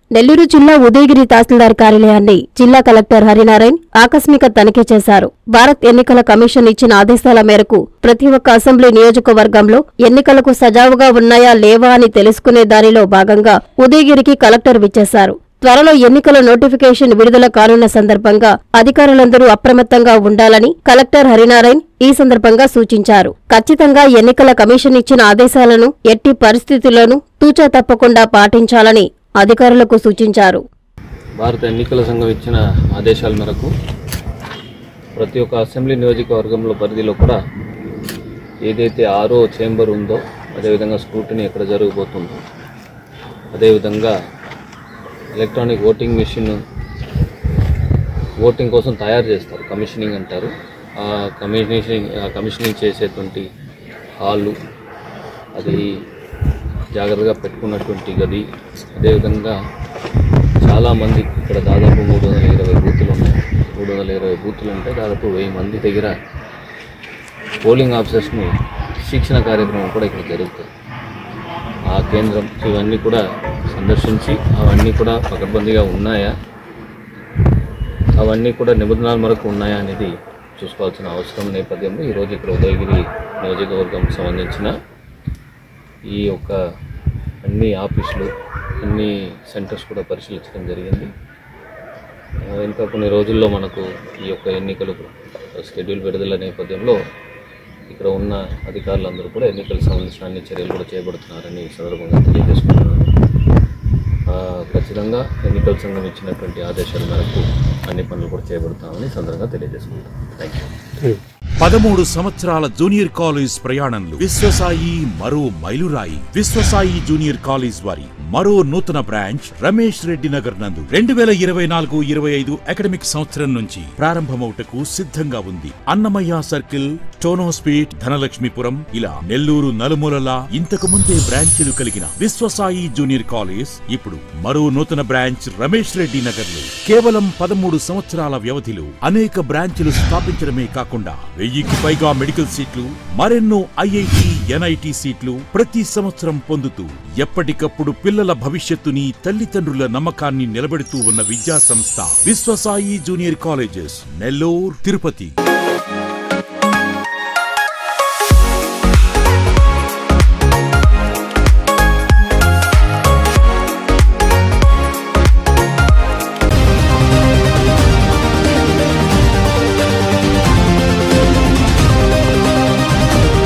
నెల్లూరు జిల్లా ఉదయగిరి తహసీల్దార్ కార్యాలయాన్ని జిల్లా కలెక్టర్ హరినారాయణ్ ఆకస్మిక తనిఖీ చేశారు భారత్ ఎన్నికల కమిషన్ ఇచ్చిన ఆదేశాల మేరకు ప్రతి ఒక్క అసెంబ్లీ నియోజకవర్గంలో ఎన్నికలకు సజావుగా ఉన్నాయా లేవా అని తెలుసుకునే దానిలో భాగంగా ఉదయగిరికి కలెక్టర్ విచ్చేశారు త్వరలో ఎన్నికల నోటిఫికేషన్ విడుదల కానున్న సందర్భంగా అధికారులందరూ అప్రమత్తంగా ఉండాలని కలెక్టర్ హరినారాయణ్ ఈ సందర్భంగా సూచించారు ఖచ్చితంగా ఎన్నికల కమిషన్ ఇచ్చిన ఆదేశాలను ఎట్టి పరిస్థితుల్లోనూ తూచా తప్పకుండా పాటించాలని అధికారులకు సూచించారు భారత ఎన్నికల సంఘం ఇచ్చిన ఆదేశాల మేరకు ప్రతి ఒక్క అసెంబ్లీ నియోజకవర్గంలో పరిధిలో కూడా ఏదైతే ఆరో చేంబర్ ఉందో అదేవిధంగా స్క్రూటినీ ఎక్కడ జరగబోతుందో అదేవిధంగా ఎలక్ట్రానిక్ ఓటింగ్ మెషిన్ ఓటింగ్ కోసం తయారు చేస్తారు కమిషనింగ్ అంటారు ఆ కమిషనింగ్ ఆ కమిషనింగ్ చేసేటువంటి హాలు అది జాగ్రత్తగా పెట్టుకున్నటువంటి గది అదేవిధంగా చాలామంది ఇక్కడ దాదాపు మూడు వందల ఇరవై బూతులు ఉన్నాయి మూడు వందల ఇరవై బూతులు ఉంటే దాదాపు వెయ్యి మంది దగ్గర పోలింగ్ ఆఫీసర్స్ని శిక్షణ కార్యక్రమం కూడా ఇక్కడ జరుగుతుంది ఆ కేంద్రం ఇవన్నీ కూడా సందర్శించి అవన్నీ కూడా పకడ్బందీగా ఉన్నాయా అవన్నీ కూడా నిబంధనల మేరకు ఉన్నాయా అనేది చూసుకోవాల్సిన అవసరం నేపథ్యంలో ఈరోజు ఇక్కడ ఉదయగిరి నియోజకవర్గం సంబంధించిన ఈ యొక్క అన్ని ఆఫీసులు అన్ని సెంటర్స్ కూడా పరిశీలించడం జరిగింది ఆ, ఇంకా కొన్ని రోజుల్లో మనకు ఈ యొక్క ఎన్నికలు షెడ్యూల్ విడుదల నేపథ్యంలో ఇక్కడ ఉన్న అధికారులందరూ కూడా ఎన్నికలకు సంబంధించిన అన్ని చర్యలు కూడా చేపడుతున్నారని ఈ సందర్భంగా తెలియజేసుకుంటున్నాను ఆ, ఖచ్చితంగా ఎన్నికల సంఘం ఇచ్చినటువంటి ఆదేశాల మేరకు అన్ని పనులు కూడా చేపడతామని ఈ సందర్భంగా తెలియజేసుకుంటాం థ్యాంక్ యూ పదమూడు సంవత్సరాల జూనియర్ కాలేజ్ ప్రయాణంలో విశ్వసాయి మరో మైలురాయి విశ్వసాయి జూనియర్ కాలేజ్ వారి మరో నూతన బ్రాంచ్ రమేష్ రెడ్డి నగర్ నందు రెండు వేల ఇరవై నాలుగు ఇరవై ఐదు అకాడమిక్ సంవత్సరం నుంచి ప్రారంభమవుటకు సిద్ధంగా ఉంది అన్నమయ్య సర్కిల్ టోనోస్పీట్ ధనలక్ష్మీపురం ఇలా నెల్లూరు నలుమూలలా ఇంతకు ముందే బ్రాంచీలు కలిగిన విశ్వసాయి జూనియర్ కాలేజ్ ఇప్పుడు మరో నూతన బ్రాంచ్ రమేష్ రెడ్డి నగర్ లో కేవలం పదమూడు సంవత్సరాల వ్యవధిలో అనేక బ్రాంచ్లు స్థాపించడమే కాకుండా వెయ్యికి పైగా మెడికల్ సీట్లు మరెన్నో ఐఐటి ఎన్ఐటి సీట్లు ప్రతి సంవత్సరం పొందుతూ ఎప్పటికప్పుడు పిల్లల భవిష్యత్తుని తల్లిదండ్రుల నమ్మకాన్ని నిలబెడుతూ ఉన్న విద్యా సంస్థ విశ్వసాయి జూనియర్ కాలేజెస్ నెల్లూరు తిరుపతి